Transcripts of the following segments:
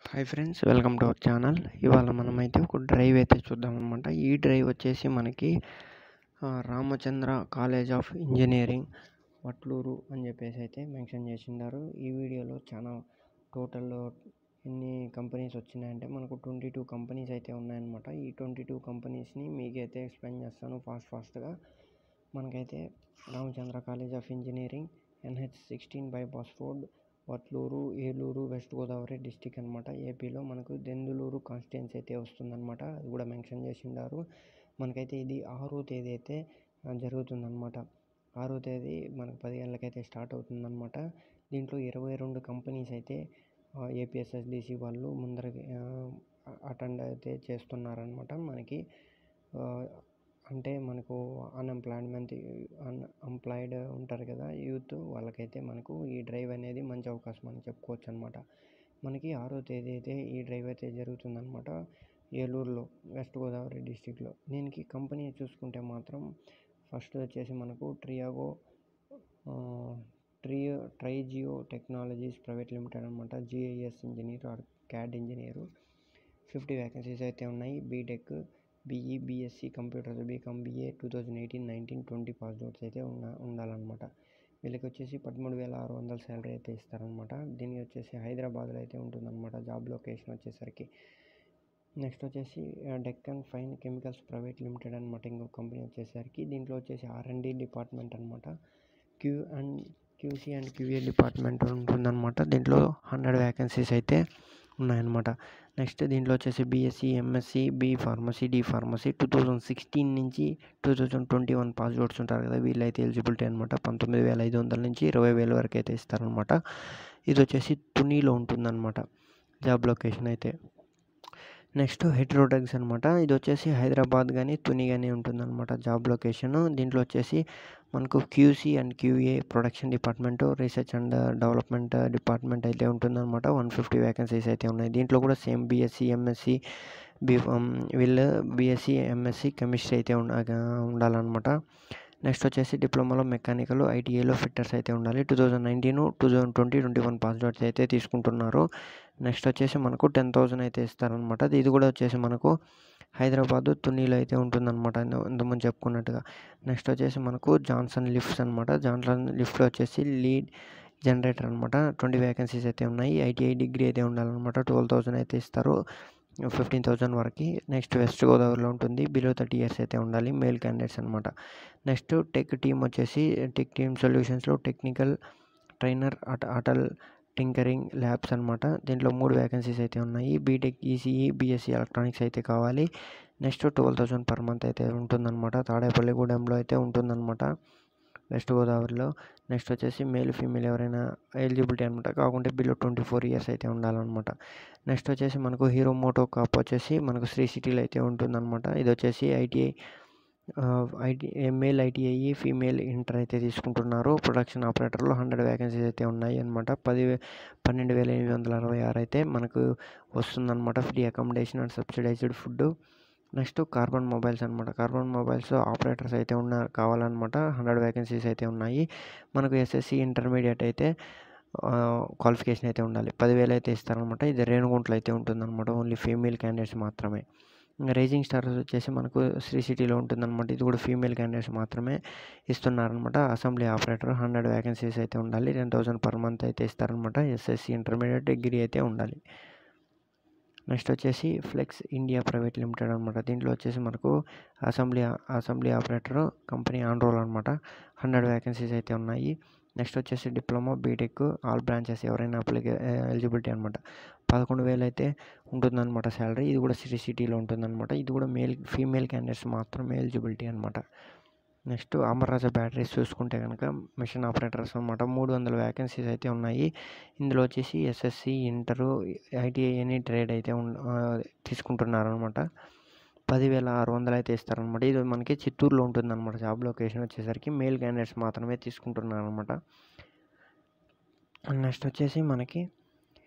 hi friends welcome to our channel ఇవాళ మనమైతే ఒక డ్రైవ్ అయితే చూద్దాం అనమాట ఈ డ్రైవ్ వచ్చేసి మనకి ఆ, Ramachandra college of engineering Vatluru అని చెప్పేసి అయితే మెన్షన్ చేసిండారు ఈ వీడియోలో చాలా టోటల్ ఎన్ని కంపెనీస్ వచ్చినాయంటే మనకు ట్వంటీ టూ కంపెనీస్ అయితే ఉన్నాయన్నమాట ఈ ట్వంటీ టూ కంపెనీస్ని మీకైతే ఎక్స్ప్లెయిన్ చేస్తాను ఫాస్ట్ ఫాస్ట్గా మనకైతే Ramachandra college of engineering NH sixteen bypass road Vatluru Eluru west Godavari district అనమాట ఏపీలో మనకు దెందులూరు కాన్స్టిట్యున్సీ అయితే వస్తుందన్నమాట అది కూడా మెన్షన్ చేసిండారు మనకైతే ఇది ఆరో తేదీ అయితే ఆ, జరుగుతుందన్నమాట ఆరో తేదీ మనకు పది గంటలకైతే స్టార్ట్ అవుతుందన్నమాట దీంట్లో ఇరవై రెండు కంపెనీస్ అయితే ఏపీఎస్ఎస్డిసి వాళ్ళు ముందరకి అటెండ్ అయితే చేస్తున్నారనమాట మనకి ఆ, అంటే మనకు అన్ఎంప్లాయ్మెంట్ అన్ ఎంప్లాయిడ్ ఉంటారు కదా యూత్ వాళ్ళకైతే మనకు ఈ డ్రైవ్ అనేది మంచి అవకాశం అని చెప్పుకోవచ్చు అనమాట మనకి ఆరో తేదీ అయితే ఈ డ్రైవ్ అయితే జరుగుతుందన్నమాట ఏలూరులో వెస్ట్ గోదావరి డిస్టిక్లో దీనికి కంపెనీ చూసుకుంటే మాత్రం ఫస్ట్ వచ్చేసి మనకు ట్రియాగో ట్రియో ట్రైజియో టెక్నాలజీస్ ప్రైవేట్ లిమిటెడ్ అనమాట GIS engineer or CAD engineer fifty vacancies అయితే ఉన్నాయి BTech BE BSc computers BCom BA two thousand eighteen nineteen twenty pass outs అయితే ఉన్న ఉండాలన్నమాట వీళ్ళకి వచ్చేసి పదమూడు వేల ఆరు వందల శాలరీ అయితే ఇస్తారనమాట దీనికి వచ్చేసి హైదరాబాద్లో అయితే ఉంటుందన్నమాట జాబ్ లొకేషన్ వచ్చేసరికి నెక్స్ట్ వచ్చేసి Deccan fine chemicals private limited అనమాట ఇంకో కంపెనీ వచ్చేసరికి దీంట్లో వచ్చేసి ఆర్ అండ్ డి డిపార్ట్మెంట్ అనమాట Q and QC and QA department ఉంటుందన్నమాట దీంట్లో హండ్రెడ్ వ్యాకెన్సీస్ అయితే ఉన్నాయన్నమాట నెక్స్ట్ దీంట్లో వచ్చేసి BSc MSc B pharmacy D pharmacy two thousand sixteen నుంచి two thousand twenty one pass outs ఉంటారు కదా వీళ్ళైతే ఎలిజిబిలిటీ అనమాట పంతొమ్మిది వేల ఐదు వందల నుంచి ఇరవై వేల వరకు అయితే ఇస్తారనమాట ఇది వచ్చేసి తునిలో ఉంటుందన్నమాట జాబ్ లొకేషన్ అయితే నెక్స్ట్ హెట్రోడగ్స్ అనమాట ఇది వచ్చేసి హైదరాబాద్ కానీ తుని కానీ ఉంటుందన్నమాట జాబ్ లొకేషన్ దీంట్లో వచ్చేసి మనకు QC and QA production department research and development department అయితే ఉంటుందన్నమాట వన్ ఫిఫ్టీ వ్యాకెన్సీస్ అయితే ఉన్నాయి దీంట్లో కూడా సేమ్ బీఎస్సీ ఎంఎస్సీ బీ వీళ్ళు బీఎస్సీ ఎంఎస్సీ కెమిస్ట్రీ అయితే ఉండ ఉండాలన్నమాట నెక్స్ట్ వచ్చేసి డిప్లొమాలో మెకానికల్ ఐటీఐలో ఫిట్టర్స్ అయితే ఉండాలి two thousand nineteen two thousand twenty twenty one pass outs అయితే తీసుకుంటున్నారు నెక్స్ట్ వచ్చేసి మనకు టెన్ థౌజండ్ అయితే ఇస్తారనమాట ఇది కూడా వచ్చేసి మనకు హైదరాబాద్ తునిలో అయితే ఉంటుందన్నమాట ఇంత- ఇంతకుముందు చెప్పుకున్నట్టుగా నెక్స్ట్ వచ్చేసి మనకు జాన్సన్ లిఫ్ట్స్ అనమాట జాన్సన్ లిఫ్ట్లో వచ్చేసి లీడ్ జనరేటర్ అనమాట ట్వంటీ వ్యాకెన్సీస్ అయితే ఉన్నాయి ఐటీఐ డిగ్రీ అయితే ఉండాలన్నమాట ట్వెల్వ్ థౌసండ్ అయితే ఇస్తారు ఫిఫ్టీన్ థౌసండ్ వరకు నెక్స్ట్ వెస్ట్ గోదావరిలో ఉంటుంది బిలో థర్టీ ఇయర్స్ అయితే ఉండాలి మేల్ క్యాండిడేట్స్ అనమాట నెక్స్ట్ టెక్ టీమ్ వచ్చేసి టెక్ టీమ్ సొల్యూషన్స్లో టెక్నికల్ ట్రైనర్ అట అటల్ టింకరింగ్ ల్యాబ్స్ అనమాట దీంట్లో మూడు వ్యాకెన్సీస్ అయితే ఉన్నాయి బీటెక్ ఈసీఈ బీఎస్సీ ఎలక్ట్రానిక్స్ అయితే కావాలి next twelve thousand per month అయితే ఉంటుందన్నమాట తాడేపల్లిగూడెంలో అయితే ఉంటుందన్నమాట వెస్ట్ గోదావరిలో నెక్స్ట్ వచ్చేసి మేల్ ఫీమేల్ ఎవరైనా ఎలిజిబిలిటీ అనమాట కాకుంటే బిలో ట్వంటీ ఫోర్ ఇయర్స్ అయితే ఉండాలన్నమాట నెక్స్ట్ వచ్చేసి మనకు హీరో మోటో కాప్ వచ్చేసి మనకు శ్రీ సిటీలో అయితే ఉంటుందన్నమాట ఇది వచ్చేసి ITI IT male ITI female inter అయితే తీసుకుంటున్నారు ప్రొడక్షన్ ఆపరేటర్లో హండ్రెడ్ వ్యాకెన్సీస్ అయితే ఉన్నాయి అనమాట పది వే- పన్నెండు వేల ఎనిమిది వందల అరవై ఆరు అయితే మనకు వస్తుందన్నమాట free accommodation and subsidized food next Karbonn mobiles అనమాట కార్బన్ మొబైల్స్ ఆపరేటర్స్ అయితే ఉన్న కావాలన్నమాట హండ్రెడ్ వ్యాకెన్సీస్ అయితే ఉన్నాయి మనకు ఎస్ఎస్సి ఇంటర్మీడియట్ అయితే క్వాలిఫికేషన్ అయితే ఉండాలి పదివేలు అయితే ఇస్తారనమాట ఇది రేణుగుంటలో అయితే ఉంటుందన్నమాట ఓన్లీ ఫీమేల్ క్యాండిడేట్స్ మాత్రమే ఇంకా రైజింగ్ స్టార్స్ వచ్చేసి మనకు శ్రీ సిటీలో ఉంటుందన్నమాట ఇది కూడా ఫీమేల్ క్యాండిడేట్స్ మాత్రమే ఇస్తున్నారనమాట అసెంబ్లీ ఆపరేటర్ హండ్రెడ్ వ్యాకెన్సీస్ అయితే ఉండాలి టెన్ థౌసండ్ పర్ మంత్ అయితే ఇస్తారనమాట ఎస్ఎస్సి ఇంటర్మీడియట్ డిగ్రీ అయితే ఉండాలి నెక్స్ట్ వచ్చేసి ఫ్లెక్స్ ఇండియా ప్రైవేట్ లిమిటెడ్ అనమాట దీంట్లో వచ్చేసి మనకు assembly assembly operator company on roll అనమాట హండ్రెడ్ వ్యాకెన్సీస్ అయితే ఉన్నాయి నెక్స్ట్ వచ్చేసి డిప్లొమా బీటెక్ ఆల్ బ్రాంచెస్ ఎవరైనా అప్లికే ఎలిజిబిలిటీ అనమాట పదకొండు వేలు అయితే ఉంటుందన్నమాట శాలరీ ఇది కూడా సిటీ సిటీలో ఉంటుందన్నమాట ఇది కూడా మేల్ ఫీమేల్ క్యాండిడేట్స్ మాత్రమే ఎలిజిబిలిటీ అనమాట నెక్స్ట్ అమర్రాజా బ్యాటరీస్ చూసుకుంటే కనుక మిషన్ ఆపరేటర్స్ అనమాట మూడు వందల వ్యాకెన్సీస్ అయితే ఉన్నాయి ఇందులో వచ్చేసి SSC inter ITI any trade అయితే ఉన్ తీసుకుంటున్నారు అనమాట పదివేల ఆరు వందలు అయితే ఇస్తారనమాట ఇది మనకి చిత్తూరులో ఉంటుందన్నమాట జాబ్ లొకేషన్ వచ్చేసరికి మేల్ క్యాండిడేట్స్ మాత్రమే తీసుకుంటున్నారు అనమాట నెక్స్ట్ వచ్చేసి మనకి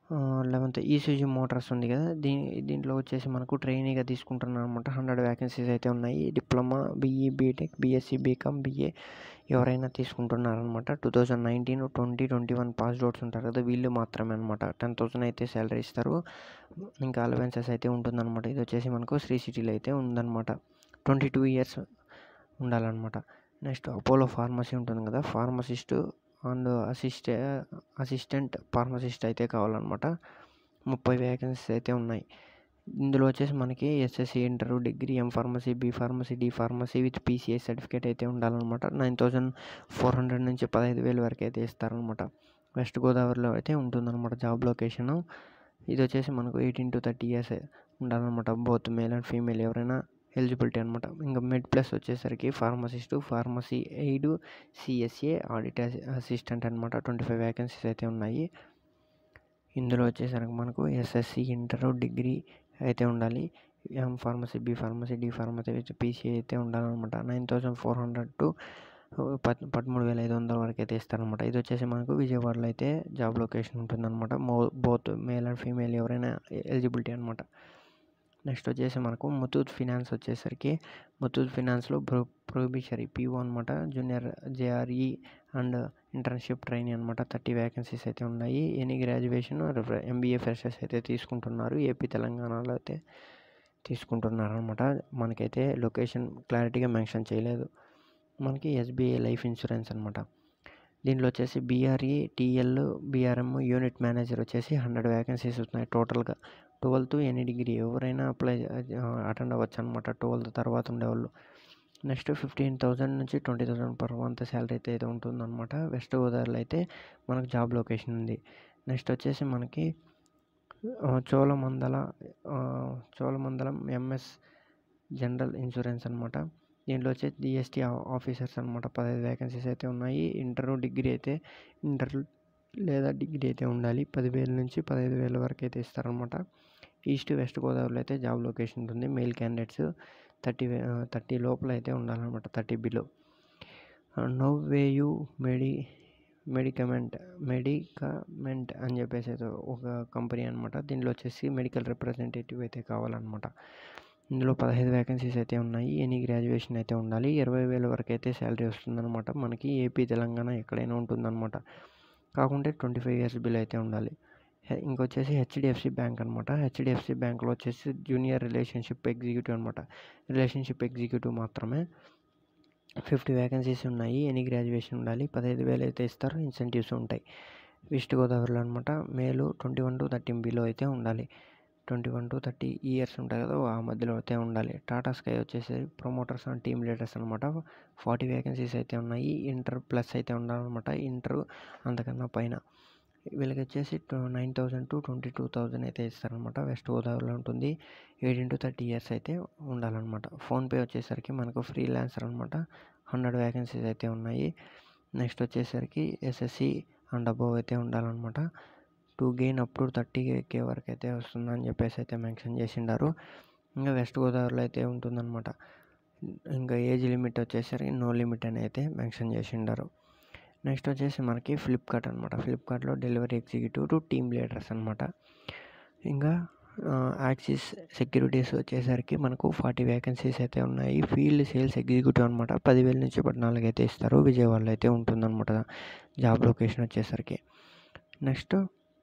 లెవెన్త్ ఈసీజీ మోటార్స్ ఉంది కదా దీని దీంట్లో వచ్చేసి మనకు ట్రైనీగా తీసుకుంటున్నారు అనమాట హండ్రెడ్ వ్యాకెన్సీస్ అయితే ఉన్నాయి diploma BE BTech BSc BCom BA ఎవరైనా తీసుకుంటున్నారనమాట two thousand nineteen twenty twenty one pass outs ఉంటారు కదా వీళ్ళు మాత్రమే అనమాట టెన్ థౌసండ్ అయితే శాలరీ ఇస్తారు ఇంకా అలవెన్సెస్ అయితే ఉంటుందన్నమాట ఇది వచ్చేసి మనకు శ్రీ సిటీలో అయితే ఉందన్నమాట ట్వంటీ టూ ఇయర్స్ ఉండాలన్నమాట నెక్స్ట్ అపోలో ఫార్మసీ ఉంటుంది కదా pharmacist and assist assistant pharmacist అయితే కావాలన్నమాట ముప్పై వేకెన్సీస్ అయితే ఉన్నాయి ఇందులో వచ్చేసి మనకి SSC inter degree M pharmacy B pharmacy D pharmacy with PCI certificate అయితే ఉండాలన్నమాట నైన్ థౌజండ్ ఫోర్ హండ్రెడ్ నుంచి పదహైదు వేలు వరకు అయితే ఇస్తారనమాట వెస్ట్ గోదావరిలో అయితే ఉంటుందన్నమాట జాబ్ లొకేషన్ ఇది వచ్చేసి మనకు ఎయిటీన్ టు థర్టీ ఇయర్స్ ఉండాలన్నమాట బోత్ మేల్ అండ్ ఫీమేల్ ఎవరైనా ఎలిజిబిలిటీ అనమాట ఇంకా మిడ్ ప్లస్ వచ్చేసరికి pharmacist pharmacy aide CSA audit assistant అనమాట ట్వంటీ ఫైవ్ వ్యాకెన్సీస్ అయితే ఉన్నాయి ఇందులో వచ్చేసరికి మనకు ఎస్ఎస్సి ఇంటర్ డిగ్రీ అయితే ఉండాలి M pharmacy B pharmacy D pharmacy with PC అయితే ఉండాలన్నమాట nine thousand four hundred to పద్ పదమూడు వేల ఐదు వందల వరకు అయితే ఇస్తారనమాట ఇది వచ్చేసి మనకు విజయవాడలో అయితే జాబ్ లొకేషన్ ఉంటుందన్నమాట మో బోత్ మేల్ అండ్ ఫీమేల్ ఎవరైనా ఎలిజిబిలిటీ అనమాట నెక్స్ట్ వచ్చేసి మనకు ముతూట్ ఫినాన్స్ వచ్చేసరికి ముతూట్ ఫినాన్స్లో ప్రో ప్రొబిషరీ పీఓ అనమాట junior JRE and internship trainee అనమాట థర్టీ వ్యాకెన్సీస్ అయితే ఉన్నాయి ఎనీ గ్రాడ్యుయేషన్ ఎంబీఏ ఫ్రెషర్స్ అయితే తీసుకుంటున్నారు ఏపీ తెలంగాణలో అయితే తీసుకుంటున్నారు అనమాట మనకైతే లొకేషన్ క్లారిటీగా మెన్షన్ చేయలేదు మనకి ఎస్బీఐ లైఫ్ ఇన్సూరెన్స్ అనమాట దీంట్లో వచ్చేసి BRE TL BRM unit manager వచ్చేసి హండ్రెడ్ వ్యాకెన్సీస్ ఉన్నాయి టోటల్గా ట్వెల్త్ ఎనీ డిగ్రీ ఎవరైనా అప్లై అటెండ్ అవ్వచ్చు అనమాట ట్వెల్త్ తర్వాత ఉండేవాళ్ళు నెక్స్ట్ ఫిఫ్టీన్ థౌజండ్ నుంచి twenty thousand per month salary అయితే అయితే ఉంటుందన్నమాట వెస్ట్ గోదావరిలో అయితే మనకు జాబ్ లొకేషన్ ఉంది నెక్స్ట్ వచ్చేసి మనకి Cholamandala Cholamandalam MS general insurance అనమాట దీంట్లో వచ్చేసి జిఎస్టీ ఆఫీసర్స్ అనమాట పదహైదు వ్యాకెన్సీస్ అయితే ఉన్నాయి ఇంటర్ డిగ్రీ అయితే ఇంటర్ లేదా డిగ్రీ అయితే ఉండాలి పదివేల నుంచి పదహైదు వేల వరకు అయితే ఇస్తారనమాట ఈస్ట్ వెస్ట్ గోదావరిలో అయితే జాబ్ లొకేషన్ ఉంటుంది మెయిల్ క్యాండిడేట్స్ థర్టీ థర్టీ లోపల అయితే ఉండాలన్నమాట థర్టీ బిలో నోవేయు మెడి మెడికమెంట్ మెడికమెంట్ అని చెప్పేసి అయితే ఒక కంపెనీ అనమాట దీనిలో వచ్చేసి మెడికల్ రిప్రజెంటేటివ్ అయితే కావాలన్నమాట ఇందులో పదహైదు వ్యాకెన్సీస్ అయితే ఉన్నాయి ఎనీ గ్రాడ్యుయేషన్ అయితే ఉండాలి ఇరవై వేల వరకు అయితే శాలరీ వస్తుందన్నమాట మనకి ఏపీ తెలంగాణ ఎక్కడైనా ఉంటుందన్నమాట కాకుంటే ట్వంటీ ఫైవ్ ఇయర్స్ బిల్ అయితే ఉండాలి ఇంకొచ్చేసి హెచ్డిఎఫ్సి బ్యాంక్ అనమాట హెచ్డిఎఫ్సి బ్యాంక్లో వచ్చేసి జూనియర్ రిలేషన్షిప్ ఎగ్జిక్యూటివ్ అనమాట రిలేషన్షిప్ ఎగ్జిక్యూటివ్ మాత్రమే ఫిఫ్టీ వ్యాకెన్సీస్ ఉన్నాయి ఎనీ గ్రాడ్యుయేషన్ ఉండాలి పదహైదు వేలు అయితే ఇస్తారు ఇన్సెంటివ్స్ ఉంటాయి వెస్ట్ గోదావరిలో అనమాట male twenty one to thirteen below అయితే ఉండాలి twenty one to thirty years ఉంటాయి కదా ఆ మధ్యలో అయితే ఉండాలి టాటా స్కై వచ్చేసి ప్రమోటర్స్ అండ్ టీమ్ లీడర్స్ అనమాట ఫార్టీ వేకెన్సీస్ అయితే ఉన్నాయి ఇంటర్ ప్లస్ అయితే ఉండాలన్నమాట ఇంటర్ అంతకన్నా పైన వీళ్ళకి వచ్చేసి nine thousand to twenty two thousand అయితే ఇస్తారనమాట వెస్ట్ గోదావరిలో ఉంటుంది ఎయిటీన్ టు థర్టీ ఇయర్స్ అయితే ఉండాలన్నమాట ఫోన్పే వచ్చేసరికి మనకు ఫ్రీలాన్సర్ అనమాట హండ్రెడ్ వేకెన్సీస్ అయితే ఉన్నాయి నెక్స్ట్ వచ్చేసరికి ఎస్ఎస్సి అండ్ అబోవ్ అయితే ఉండాలన్నమాట to gain up to thirty K వరకు అయితే వస్తుందని చెప్పేసి అయితే మెన్షన్ చేసిండారు ఇంకా వెస్ట్ గోదావరిలో అయితే ఉంటుందన్నమాట ఇంకా ఏజ్ లిమిట్ వచ్చేసరికి నో లిమిట్ అని అయితే మెన్షన్ చేసిండారు నెక్స్ట్ వచ్చేసి మనకి ఫ్లిప్కార్ట్ అనమాట ఫ్లిప్కార్ట్లో delivery executive to team leaders అనమాట ఇంకా యాక్సిస్ సెక్యూరిటీస్ వచ్చేసరికి మనకు ఫార్టీ వేకెన్సీస్ అయితే ఉన్నాయి ఫీల్డ్ సేల్స్ ఎగ్జిక్యూటివ్ అనమాట పదివేల నుంచి పద్నాలుగు అయితే ఇస్తారు విజయవాడలో అయితే ఉంటుందన్నమాట జాబ్ లొకేషన్ వచ్చేసరికి నెక్స్ట్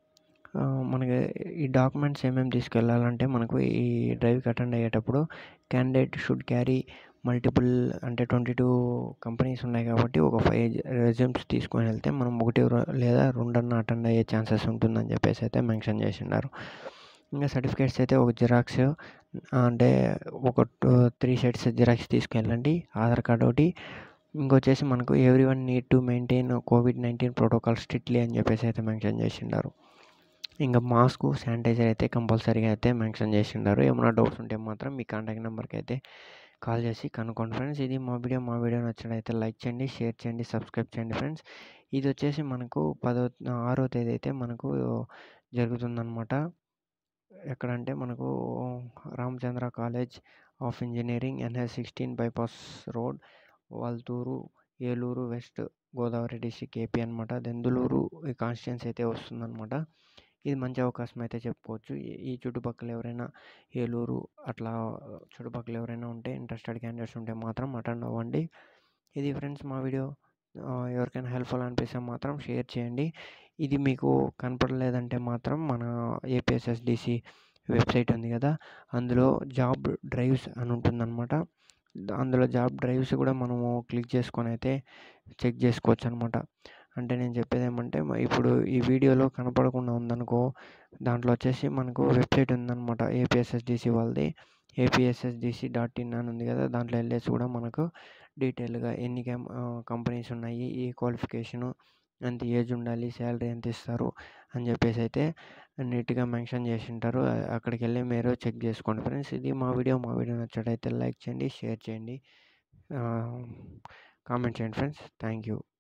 మనకి ఈ డాక్యుమెంట్స్ ఏమేమి తీసుకెళ్ళాలంటే మనకు ఈ డ్రైవ్కి అటెండ్ అయ్యేటప్పుడు క్యాండిడేట్ షుడ్ క్యారీ మల్టిపుల్ అంటే ట్వంటీ టూ కంపెనీస్ ఉన్నాయి కాబట్టి ఒక ఫైవ్ రెజ్యూమ్స్ తీసుకొని వెళ్తే మనం ఒకటి లేదా రెండన్న అటెండ్ అయ్యే ఛాన్సెస్ ఉంటుందని చెప్పేసి అయితే మెన్షన్ చేసినారు ఇంకా సర్టిఫికేట్స్ అయితే ఒక జిరాక్స్ అంటే ఒక త్రీ సెట్స్ జిరాక్స్ తీసుకెళ్ళండి ఆధార్ కార్డ్ ఒకటి ఇంకొచ్చేసి మనకు everyone need to maintain COVID nineteen protocol strictly అని చెప్పేసి అయితే మెన్షన్ చేసిండారు ఇంకా మాస్క్ శానిటైజర్ అయితే కంపల్సరీగా అయితే మెన్షన్ చేసిండారు ఏమైనా డౌట్స్ ఉంటే మాత్రం మీ కాంటాక్ట్ నెంబర్కి అయితే కాల్ చేసి కనుక్కోండి ఫ్రెండ్స్ ఇది మా వీడియో మా వీడియో నచ్చినట్లయితే లైక్ చేయండి షేర్ చేయండి సబ్స్క్రైబ్ చేయండి ఫ్రెండ్స్ ఇది వచ్చేసి మనకు పదో ఆరో తేదీ అయితే మనకు జరుగుతుందన్నమాట ఎక్కడంటే మనకు Ramachandra college of engineering NH sixteen bypass road Valturu Eluru west Godavari district AP అనమాట దెందులూరు ఈ కాన్స్టిట్యున్సీ అయితే వస్తుందన్నమాట ఇది మంచి అవకాశం అయితే చెప్పుకోవచ్చు ఈ- ఈ చుట్టుపక్కల ఎవరైనా ఏలూరు అట్లా చుట్టుపక్కల ఎవరైనా ఉంటే ఇంట్రెస్టెడ్ క్యాండిడేట్స్ ఉంటే మాత్రం అటెండ్ అవ్వండి ఇది ఫ్రెండ్స్ మా వీడియో ఆ, ఎవరికైనా హెల్ప్ఫుల్ అనిపిస్తే మాత్రం షేర్ చేయండి ఇది మీకు కనపడలేదంటే మాత్రం మన ఏపీఎస్ఎస్డిసి వెబ్సైట్ ఉంది కదా అందులో జాబ్ డ్రైవ్స్ అని ఉంటుందన్నమాట అందులో జాబ్ డ్రైవ్స్ కూడా మనము క్లిక్ చేసుకొని అయితే చెక్ చేసుకోవచ్చు అనమాట అంటే నేను చెప్పేది ఏమంటే మ- ఇప్పుడు ఈ వీడియోలో కనపడకుండా ఉందనుకో దాంట్లో వచ్చేసి మనకు వెబ్సైట్ ఉందన్నమాట ఏపీఎస్ఎస్డిసి వాళ్ళది ఏపీఎస్ఎస్డిసి డాట్ ఇన్ అని ఉంది కదా దాంట్లో వెళ్ళేసి కూడా మనకు డీటెయిల్గా ఎన్ని క్యామ్ కంపెనీస్ ఉన్నాయి ఏ క్వాలిఫికేషను ఎంత ఏజ్ ఉండాలి శాలరీ ఎంత ఇస్తారు అని చెప్పేసి అయితే నీట్గా మెన్షన్ చేసి ఉంటారు అ- అక్కడికి వెళ్ళి మీరు చెక్ చేసుకోండి ఫ్రెండ్స్ ఇది మా వీడియో మా వీడియో నచ్చటైతే లైక్ చేయండి షేర్ చేయండి కామెంట్ చేయండి ఫ్రెండ్స్ థ్యాంక్ యూ